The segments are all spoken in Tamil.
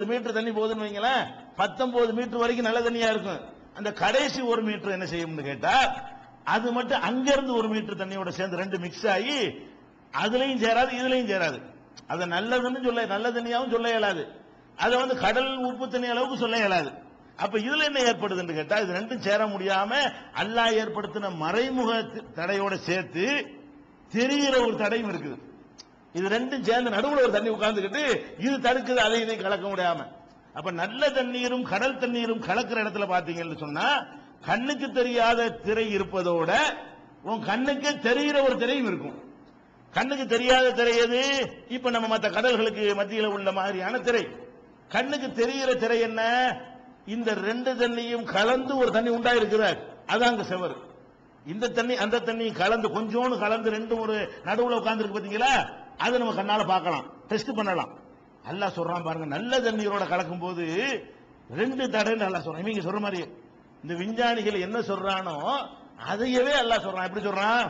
மீட்டர் தண்ணி போகுதுன்னு வைங்களேன் பத்தொன்பது மீட்டர் வரைக்கும் நல்ல தண்ணியா இருக்கும் அந்த கடைசி ஒரு மீட்டர் என்ன செய்யும்னு கேட்டா அது மட்டும் அங்கிருந்து ஒரு மீட்டர் தண்ணியோட சேர்ந்து ரெண்டு மிக்ஸ் ஆகி அதுலயும் சேராது இதுலயும் சேராது அதை நல்லதுன்னு சொல்ல நல்ல தண்ணியாவும் சொல்ல இயலாது அதை வந்து கடல் உப்பு தண்ணி அளவுக்கு சொல்ல இயலாது அப்ப இதுல என்ன ஏற்படுதுன்னு கேட்டா இது ரெண்டும் சேர முடியாம அல்லாஹ் ஏற்படுத்தின மறைமுக தி- தடையோட சேர்த்து தெரிகிற ஒரு தடையும் இருக்குது இது ரெண்டும் சேர்ந்து நடுவுல ஒரு தண்ணி உட்கார்ந்துக்கிட்டு இது தடுக்குது அதை இதையும் கலக்க முடியாம அப்ப நல்ல தண்ணீரும் கடல் தண்ணீரும் கலக்கிற இடத்துல பாத்தீங்கன்னு சொன்னா கண்ணுக்கு தெரியாத திரை இருப்பதோட உன் கண்ணுக்கு தெரிகிற ஒரு திரையும் இருக்கும் கண்ணுக்கு தெரியாத திரை எது இப்ப நம்ம மத்த கடல்களுக்கு மத்தியில உள்ள மாதிரியான திரை கண்ணுக்கு தெரிகிற திரை என்ன இந்த ரெண்டு தண்ணியும் கலந்து ஒரு தண்ணி உண்டா இருக்கிறார் அதான் அங்க செவரு இந்த தண்ணி அந்த தண்ணி கலந்து கொஞ்சோண்டு கலந்து ரெண்டும் ஒரு நடுவுல உட்கார்ந்துருக்கு பாத்தீங்களா அதை நம்ம கண்ணால பார்க்கலாம் டெஸ்ட் பண்ணலாம் அல்லாஹ் சொல்றான் பாருங்க நல்ல தண்ணீரோட கலக்கும் போது ரெண்டு தடைன்னு அல்லாஹ் சொல்றான் இவங்க சொல்ற மாதிரி இந்த விஞ்ஞானிகள் என்ன சொல்றானோ அதையவே அல்லாஹ் சொல்றான் எப்படி சொல்றான்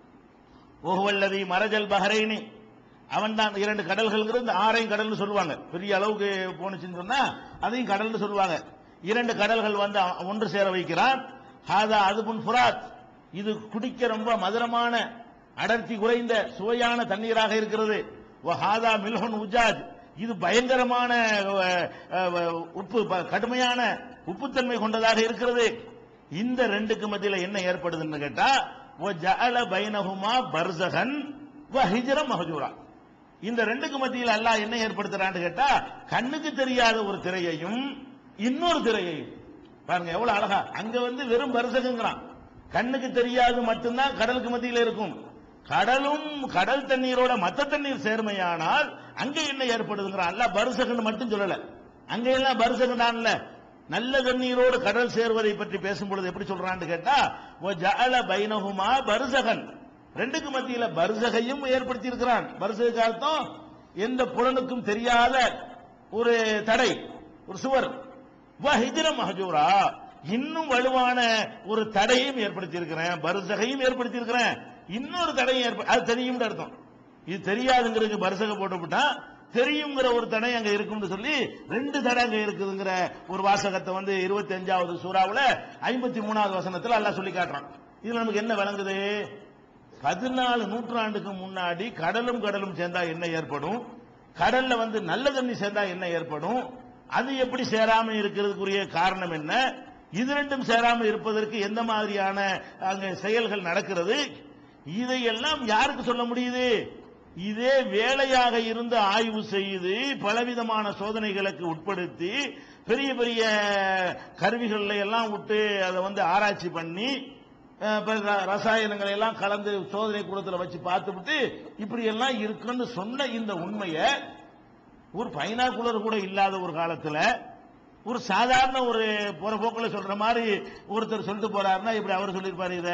ஓஹுவல்லதி மரஜல் பஹரைனி அவன் தான் இரண்டு கடல்கள் இந்த ஆறையும் கடல்னு சொல்லுவாங்க பெரிய அளவுக்கு போனுச்சுன்னு சொன்னா அதையும் கடல்னு சொல்லுவாங்க இரண்டு கடல்கள் வந்து அவன் ஒன்று சேர வைக்கிறான் ஹாதா அதுபுன் ஃபுராத் இது குடிக்க ரொம்ப மதுரமான அடர்த்தி குறைந்த சுவையான தண்ணீராக இருக்கிறது வ ஹாதா மில்ஹுன் உஜாஜ் இது பயங்கரமான அஹ், அஹ், உப்பு ப- கடுமையான உப்புத்தன்மை கொண்டதாக இருக்கிறது இந்த ரெண்டுக்கு மத்தியில என்ன ஏற்படுதுன்னு கேட்டா ஜஅல பைனஹுமா பர்சகன் வ ஹிஜ்ர மஹஜூரா இந்த ரெண்டுக்கு மத்தியில் அல்லாஹ் என்ன ஏற்படுத்துறான்னு கேட்டா கண்ணுக்கு தெரியாத ஒரு திரையையும் இன்னொரு திரையையும் பாருங்க எவ்வளவு அழகா அங்க வந்து வெறும் பரிசகங்கிறான் கண்ணுக்கு தெரியாது மட்டும்தான் கடலுக்கு மத்தியில் இருக்கும் கடலும் கடல் தண்ணீரோட மத்த தண்ணீர் சேர்மையானால் அங்க என்ன ஏற்படுதுங்கிறான் அல்லாஹ் பரிசகன் மட்டும் சொல்லல அங்க எல்லாம் பரிசகன் தான்ல நல்ல தண்ணீரோடு கடல் சேர்வதை பற்றி பேசும்பொழுது எப்படி சொல்றான்னு கேட்டா ஜஅல பைனஹுமா பர்சகன் ரெண்டுக்கு மத்தியில பர்சகையும் ஏற்படுத்தி இருக்கிறான் பர்சகுக்கு அர்த்தம் எந்த புலனுக்கும் தெரியாத ஒரு தடை ஒரு சுவர் வஹிஜ்ர மஹஜூரா இன்னும் வலுவான ஒரு தடையும் ஏற்படுத்தி இருக்கிறேன் பர்சகையும் ஏற்படுத்தி இருக்கிறேன் இன்னொரு தடையும் ஏற்ப அது தெரியும் அர்த்தம் இது தெரியாதுங்கிறதுக்கு பர்சக போட்டு விட்டா தெரியுங்கிற ஒரு தடை அங்க இருக்கும்னு சொல்லி ரெண்டு தடை அங்க இருக்குதுங்கிற ஒரு வாசகத்தை வந்து இருபத்தி அஞ்சாவது சூறாவுல ஐம்பத்தி மூணாவது வசனத்துல அல்லாஹ் சொல்லி காட்டுறான் இதுல நமக்கு என்ன விளங்குது பதினாலு நூற்றாண்டுக்கு முன்னாடி கடலும் கடலும் சேர்ந்தா என்ன ஏற்படும் கடல்ல வந்து நல்ல தண்ணி சேர்ந்தா என்ன ஏற்படும் அது எப்படி சேராம இருக்கிறதுக்குரிய காரணம் என்ன இது ரெண்டும் சேராம இருப்பதற்கு எந்த மாதிரியான அங்க செயல்கள் நடக்கிறது இதையெல்லாம் யாருக்கு சொல்ல முடியுது இதே வேலையாக இருந்து ஆய்வு செய்து பலவிதமான சோதனைகளுக்கு உட்படுத்தி பெரிய பெரிய கருவிகள்ல எல்லாம் விட்டு அதை வந்து ஆராய்ச்சி பண்ணி அஹ், இப்ப ர- ரசாயனங்களை எல்லாம் கலந்து சோதனை கூடத்துல வச்சு பார்த்துவிட்டு இப்படி எல்லாம் இருக்குன்னு சொன்ன இந்த உண்மையை ஒரு பைனாகுலர் கூட இல்லாத ஒரு காலத்துல ஒரு சாதாரண ஒரு போற போக்கில் சொல்ற மாதிரி ஒருத்தர் சொல்லிட்டு போறாருன்னா இப்படி அவர் சொல்லியிருப்பாரு இத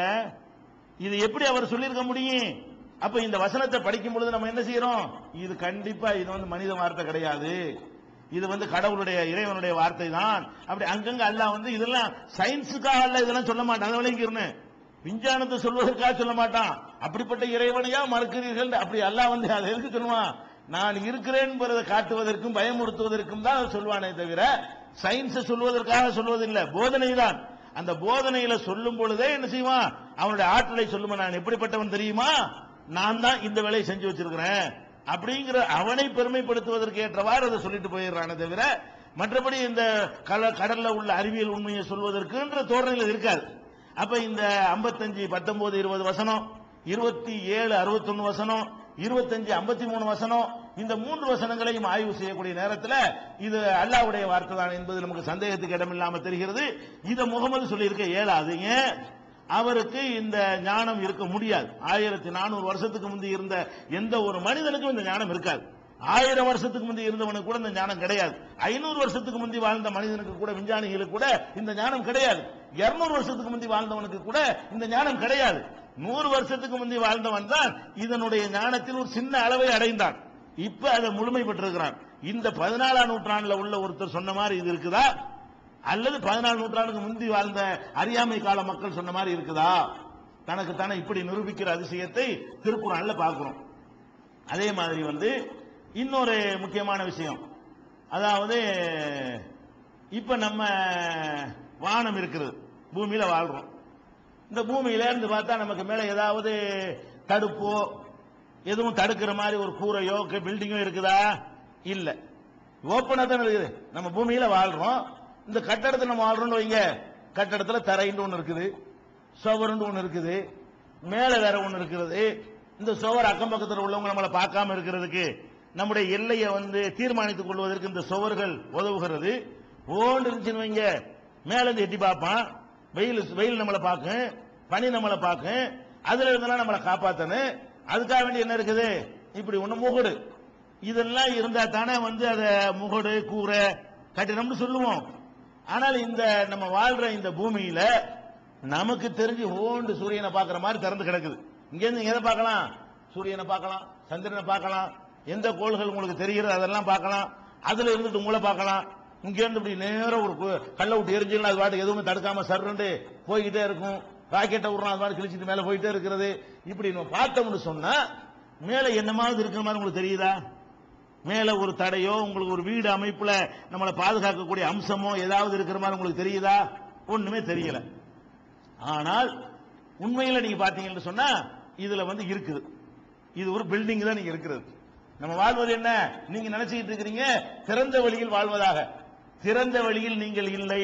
இது எப்படி அவர் சொல்லியிருக்க முடியும் அப்ப இந்த வசனத்தை படிக்கும் பொழுது நம்ம என்ன செய்யறோம் இது கண்டிப்பா இது வந்து மனித வார்த்தை கிடையாது இது வந்து கடவுளுடைய இறைவனுடைய வார்த்தை தான் அப்படி அங்கங்க அல்லாஹ் வந்து இதெல்லாம் சயின்ஸுக்காக அல்ல இதெல்லாம் சொல்ல மாட்டான் அதை விளங்கிருன்னு விஞ்ஞானத்தை சொல்வதற்காக சொல்ல மாட்டான் அப்படிப்பட்ட இறைவனையா மறுக்கிறீர்கள் அப்படி அல்லாஹ் வந்து அதை எதுக்கு சொல்லுவான் நான் இருக்கிறேன் என்பதை காட்டுவதற்கும் பயமுறுத்துவதற்கும் தான் அதை சொல்வானே தவிர சயின்ஸை சொல்வதற்காக சொல்வதில்லை போதனை தான் அந்த போதனையில சொல்லும் பொழுதே என்ன செய்வான் அவனுடைய ஆற்றலை சொல்லுமா நான் எப்படிப்பட்டவன் தெரியுமா நான் தான் இந்த வேலையை செஞ்சு வச்சிருக்கிறேன் அப்படிங்கிற அவனை பெருமைப்படுத்துவதற்கு ஏற்றவாறு அதை சொல்லிட்டு போயிடுறானே தவிர மற்றபடி இந்த கல- கடல்ல உள்ள அறிவியல் உண்மையை சொல்வதற்குன்ற தோரணையில் இருக்காது அப்ப இந்த 55 பத்தொன்பது இருபது வசனம் இருபத்தி ஏழு அறுபத்தொன்னு வசனம் இருபத்தஞ்சு ஐம்பத்தி மூணு வசனம் இந்த மூன்று வசனங்களையும் ஆய்வு செய்யக்கூடிய நேரத்தில் இது அல்லாஹ்வுடைய வார்த்தை தான் என்பது நமக்கு சந்தேகத்துக்கு இடமில்லாம தெரிகிறது இதை முகமது சொல்லியிருக்க இயலாது ஏன் அவருக்கு இந்த ஞானம் இருக்க முடியாது ஆயிரத்தி நானூறு வருஷத்துக்கு முந்தி இருந்த எந்த ஒரு மனிதனுக்கும் இந்த ஞானம் இருக்காது ஆயிரம் வருஷத்துக்கு முந்தி இருந்தவனுக்கு கூட இந்த ஞானம் கிடையாது ஐநூறு வருஷத்துக்கு முந்தி வாழ்ந்த மனிதனுக்கு கூட விஞ்ஞானிகளுக்கு கூட இந்த ஞானம் கிடையாது இருநூறு வருஷத்துக்கு முந்தி வாழ்ந்தவனுக்கு கூட இந்த ஞானம் கிடையாது நூறு வருஷத்துக்கு முந்தி வாழ்ந்தவன் தான் இதனுடைய ஞானத்தில் ஒரு சின்ன அளவை அடைந்தான் இப்ப அதை முழுமை பெற்றிருக்கிறான் இந்த பதினாலாம் நூற்றாண்டுல உள்ள ஒருத்தர் சொன்ன மாதிரி இது இருக்குதா அல்லது பதினாலு நூற்றாண்டுக்கு முந்தி வாழ்ந்த அறியாமை கால மக்கள் சொன்ன மாதிரி இருக்குதா தனக்கு தானே இப்படி நிரூபிக்கிற அதிசயத்தை திருக்குறள்ல பார்க்கிறோம் அதே மாதிரி வந்து இன்னொரு முக்கியமான விஷயம் அதாவது இப்ப நம்ம வானம் இருக்குது பூமியில வாழ்றோம் இந்த பூமியில இருந்து பார்த்தா நமக்கு மேல ஏதாவது தடுப்போ எதுவும் தடுக்கிற மாதிரி ஒரு கூரையோ பில்டிங்கோ இருக்குதா இல்ல ஓப்பனா தான் இருக்குது நம்ம பூமியில வாழ்றோம் இந்த கட்டடத்துல நம்ம வாழ்றோம்னு வைங்க கட்டடத்துல தரைன்னு ஒண்ணு இருக்குது சுவருன்னு ஒண்ணு இருக்குது மேல வேற ஒண்ணு இருக்குது இந்த சுவர் அக்கம் பக்கத்துல உள்ளவங்க நம்மளை பார்க்காம இருக்கிறதுக்கு நம்முடைய எல்லையை வந்து தீர்மானித்துக் கொள்வதற்கு இந்த சுவர்கள் உதவுகிறது ஓண்டு இருந்துச்சுன்னு வைங்க மேல இருந்து எட்டி பார்ப்பான் வெயில் வெயில் நம்மளை பார்க்கும் பனி நம்மளை பார்க்கும் அதுல இருந்தெல்லாம் நம்மளை காப்பாத்தணும் அதுக்காக வேண்டி என்ன இருக்குது இப்படி ஒண்ணு முகடு இதெல்லாம் இருந்தா தானே வந்து அத முகடு கூரை கட்டிடம்னு சொல்லுவோம் ஆனால் இந்த நம்ம வாழ்ற இந்த பூமியில நமக்கு தெரிஞ்சு ஓண்டு சூரியனை பார்க்கிற மாதிரி திறந்து கிடக்குது இங்க இருந்து நீங்க எதை பார்க்கலாம் சூரியனை பார்க்கலாம் சந்திரனை பார்க்கலாம் எந்த கோள்கள் உங்களுக்கு தெரிகிறது அதெல்லாம் பார்க்கலாம் அதுல இருந்துட்டு உங்களை பார்க்கலாம் இங்க இருந்து இப்படி நேரம் ஒரு கு- கல்லை விட்டு எரிஞ்சுக்கலாம் அது பாட்டுக்கு எதுவுமே தடுக்காம சர்றண்டு போய்கிட்டே இருக்கும் ராக்கெட்டை விடுறோம் அது மாதிரி கிழிச்சிட்டு மேல போயிட்டே இருக்கிறது இப்படி நம்ம பார்த்தோம்னு சொன்னா மேல என்னமாவது இருக்கிற மாதிரி உங்களுக்கு தெரியுதா மேல ஒரு தடையோ உங்களுக்கு ஒரு வீடு அமைப்புல நம்மளை பாதுகாக்கக்கூடிய அம்சமோ ஏதாவது இருக்கிற மாதிரி உங்களுக்கு தெரியுதா ஒண்ணுமே தெரியல ஆனால் உண்மையில நீங்க பாத்தீங்கன்னு சொன்னா இதுல வந்து இருக்குது இது ஒரு பில்டிங் தான் நீங்க இருக்கிறது நம்ம வாழ்வது என்ன நீங்க நினைச்சுக்கிட்டு இருக்கிறீங்க திறந்த வழியில் வாழ்வதாக திறந்த வழியில் நீங்கள் இல்லை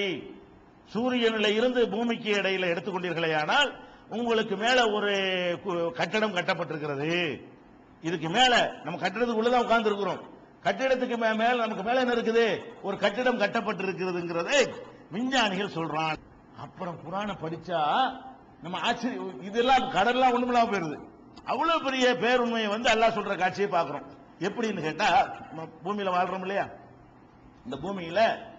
சூரியனில இருந்து பூமிக்கு இடையில எடுத்துக்கொண்டீர்களே ஆனால் உங்களுக்கு மேல ஒரு கு- கட்டடம் கட்டப்பட்டிருக்கிறது இதுக்கு மேல நம்ம கட்டிடத்துக்குள்ளதான் உட்கார்ந்து இருக்கிறோம் கட்டிடத்துக்கு மே- மேல நமக்கு மேல என்ன இருக்குது ஒரு கட்டிடம் கட்டப்பட்டிருக்கிறதுங்கிறது விஞ்ஞானிகள் சொல்றான் அப்புறம் புராணம் படிச்சா நம்ம ஆச்சரியம் இதெல்லாம் கடல்லாம் ஒண்ணுமில்லாம போயிருது அவ்வளவு பெரிய பேருண்மையை வந்து அல்லாஹ் சொல்ற காட்சியை பார்க்கிறோம் எப்படின்னு கேட்டா நம்ம பூமியில வாழ்றோம் இல்லையா இந்த பூமியில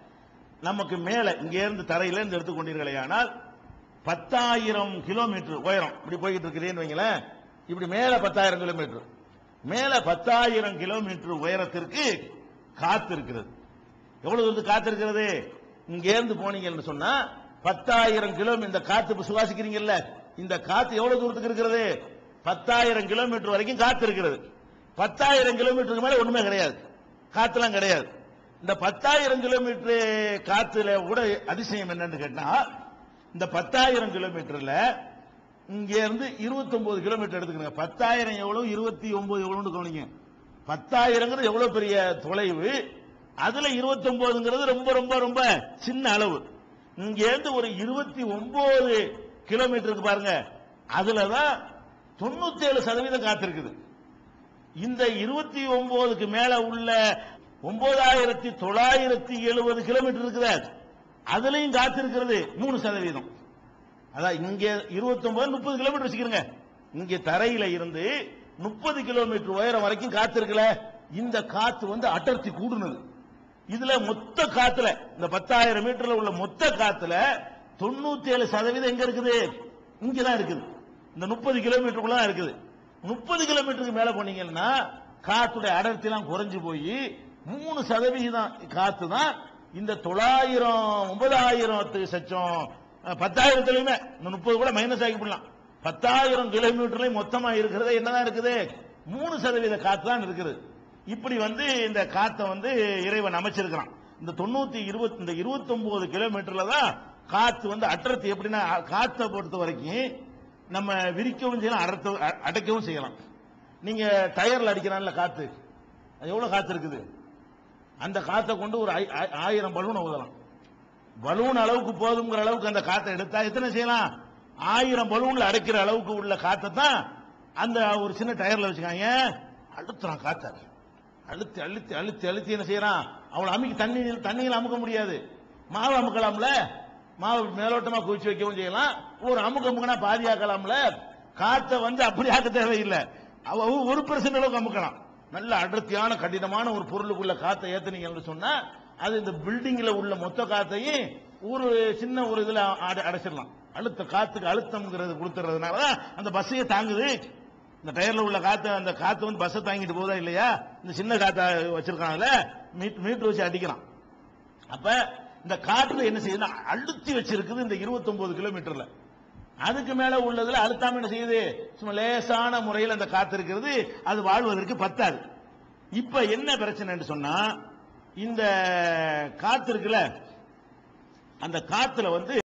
நமக்கு மேல இங்க இருந்து தரையில இருந்து எடுத்துக்கொண்டீர்களே ஆனால் பத்தாயிரம் கிலோமீட்டர் உயரம் இப்படி போய்கிட்டு இருக்கிறேன்னு வைங்களேன் இப்படி மேல பத்தாயிரம் கிலோமீட்டர் மேல பத்தாயிரம் கிலோமீட்டர் உயரத்திற்கு காத்து இருக்கிறது எவ்வளவு தூரத்துக்கு காத்து இருக்கிறது இங்க இருந்து போனீங்கன்னு சொன்னா பத்தாயிரம் கிலோமீட்டர் இந்த காத்து இப்ப சுவாசிக்கிறீங்கல்ல இந்த காத்து எவ்வளவு தூரத்துக்கு இருக்கிறது பத்தாயிரம் கிலோமீட்டர் வரைக்கும் காத்து இருக்கிறது பத்தாயிரம் கிலோமீட்டருக்கு மேல ஒண்ணுமே கிடையாது காத்துலாம் கிடையாது இந்த பத்தாயிரம் கிலோமீட்டர் காத்துல கூட அதிசயம் என்னன்னு கேட்டா இந்த பத்தாயிரம் கிலோமீட்டர்ல இங்க இருந்து 29 கிலோமீட்டர் எடுத்துக்கங்க பத்தாயிரம் எவ்வளவு இருபத்தி ஒன்பது எவ்வளவுன்னு கவனிங்க பத்தாயிரங்கிறது எவ்வளவு பெரிய தொலைவு அதுல 29ங்கிறது ரொம்ப ரொம்ப ரொம்ப சின்ன அளவு இங்க இருந்து ஒரு இருபத்தி ஒன்பது கிலோமீட்டருக்கு பாருங்க அதுலதான் தொண்ணூத்தி ஏழு சதவீதம் காத்திருக்குது இந்த இருபத்தி ஒன்பதுக்கு மேல உள்ள ஒன்பதாயிரத்தி தொள்ளாயிரத்தி எழுபது கிலோமீட்டர் இருக்குதா அதுலயும் காத்திருக்கிறது மூணு சதவீதம் அதான் இங்க இருபத்தி ஒன்பது முப்பது கிலோமீட்டர் வச்சுக்கிறங்க இங்க தரையில இருந்து முப்பது கிலோமீட்டர் உயரம் வரைக்கும் காத்து இருக்குல்ல இந்த காத்து வந்து அடர்த்தி கூடுனது இதுல மொத்த காத்துல இந்த பத்தாயிரம் மீட்டர்ல உள்ள மொத்த காத்துல தொண்ணூத்தி ஏழு சதவீதம் எங்க இருக்குது இங்கதான் இருக்குது இந்த முப்பது கிலோமீட்டருக்குள்ள தான் இருக்குது முப்பது கிலோமீட்டருக்கு மேல போனீங்கன்னா காத்துடைய அடர்த்தி எல்லாம் குறைஞ்சு போய் மூணு சதவிகிதம் காத்து தான் இந்த தொள்ளாயிரம் ஒன்பதாயிரத்து சச்சம் அஹ், பத்தாயிரத்துலயுமே இந்த முப்பது கூட மைனஸ் ஆகி போடலாம் பத்தாயிரம் கிலோமீட்டர்லயும் மொத்தமா இருக்கிறது என்னதான் இருக்குது மூணு சதவீத காத்து தான் இருக்குது இப்படி வந்து இந்த காத்தை வந்து இறைவன் அமைச்சிருக்கிறான் இந்த தொண்ணூத்தி இருபத்தி இந்த இருபத்தி ஒன்பது கிலோமீட்டர்ல தான் காத்து வந்து அடர்த்தி எப்படின்னா அ- காத்தை பொறுத்த வரைக்கும் நம்ம விரிக்கவும் செய்யலாம் அடர்த்த அ- அடைக்கவும் செய்யலாம் நீங்க டயர்ல அடிக்கிறான்ல காத்து அது எவ்வளவு காத்து இருக்குது அந்த காத்தை கொண்டு ஒரு ஐ- ஆ- ஆயிரம் பலூனை ஊதலாம் பலூன் அளவுக்கு போதுங்கிற அளவுக்கு அந்த காத்தை எடுத்தா எத்தனை செய்யலாம் ஆயிரம் பலூன்ல அடைக்கிற அளவுக்கு உள்ள காத்தை தான் அந்த ஒரு சின்ன டயர்ல வச்சுக்காங்க அழுத்துறான் காத்த அழுத்தி அழுத்தி அழுத்தி அழுத்தி என்ன செய்யறான் அவளை அமுக்கி தண்ணி தண்ணியில் அமுக்க முடியாது மாவு அமுக்கலாம்ல மாவு மேலோட்டமா குவிச்சு வைக்கவும் செய்யலாம் ஒரு அமுக்க அமுக்கினா பாதியாக்கலாம்ல காத்தை வந்து அப்படி ஆக்க தேவையில்லை அவ ஒரு பெர்சன்ட் அளவுக்கு அமுக்கலாம் நல்ல அடர்த்தியான கடினமான ஒரு பொருளுக்குள்ள காத்தை ஏத்துனீங்கன்னு சொன்னா அது இந்த பில்டிங்ல உள்ள மொத்த காத்தையும் ஒரு சின்ன ஒரு இதுல அடை- அடைச்சிடலாம் அழுத்த காத்துக்கு அழுத்தம்ங்கிறது கொடுத்துறதுனால தான் அந்த பஸ்ஸையே தாங்குது இந்த டயர்ல உள்ள காத்து அந்த காத்து வந்து பஸ்ஸை தாங்கிட்டு போதா இல்லையா இந்த சின்ன காத்த வச்சிருக்காங்கல்ல மீட் மீட்டர் வச்சு அடிக்கிறான் அப்ப இந்த காற்று என்ன செய்யுதுன்னா அழுத்தி வச்சிருக்குது இந்த 29 கிலோமீட்டர்ல அதுக்கு மேல உள்ளதுல அழுத்தாம என்ன செய்யுது சும்மா லேசான முறையில் அந்த காத்து இருக்கிறது அது வாழ்வதற்கு பத்தாது இப்ப என்ன பிரச்சனைன்னு சொன்னா இந்த காத்து இருக்குல்ல அந்த காத்துல வந்து